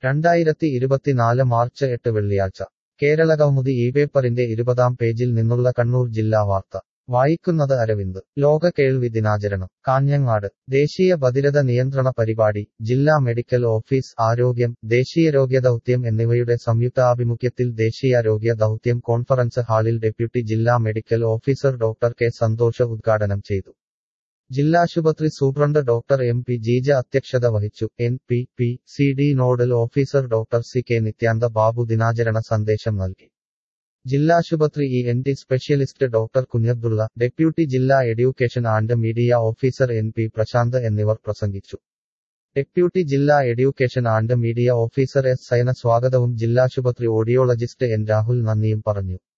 രണ്ടായിരത്തി ഇരുപത്തിനാല് മാർച്ച് എട്ട് വെള്ളിയാഴ്ച കേരളകൗമുദി ഈ പേപ്പറിന്റെ ഇരുപതാം പേജിൽ നിന്നുള്ള കണ്ണൂർ ജില്ലാ വാർത്ത വായിക്കുന്നത് അരവിന്ദ് ലോക കേൾവി ദിനാചരണം കാഞ്ഞങ്ങാട് ദേശീയ ബധിരത നിയന്ത്രണ പരിപാടി ജില്ലാ മെഡിക്കൽ ഓഫീസ് ആരോഗ്യം ദേശീയരോഗ്യ ദൗത്യം എന്നിവയുടെ സംയുക്താഭിമുഖ്യത്തിൽ ദേശീയാരോഗ്യ ദൗത്യം കോൺഫറൻസ് ഹാളിൽ ഡെപ്യൂട്ടി ജില്ലാ medical officer doctor K Santhosh ഉദ്ഘാടനം ചെയ്തു ജില്ലാശുപത്രി superintendent doctor M P Jeeja അധ്യക്ഷത വഹിച്ചു N P P C D nodal officer doctor C K Nithyantha Babu ദിനാചരണ സന്ദേശം നൽകി ജില്ലാശുപത്രി E N T specialist doctor Kunhabdulla deputy ജില്ലാ education and media officer N P Prashanth എന്നിവർ പ്രസംഗിച്ചു ഡെപ്യൂട്ടി ജില്ലാ education and media officer S Saina സ്വാഗതവും ജില്ലാശുപത്രി ഓഡിയോളജിസ്റ്റ് എൻ രാഹുൽ നന്ദിയും പറഞ്ഞു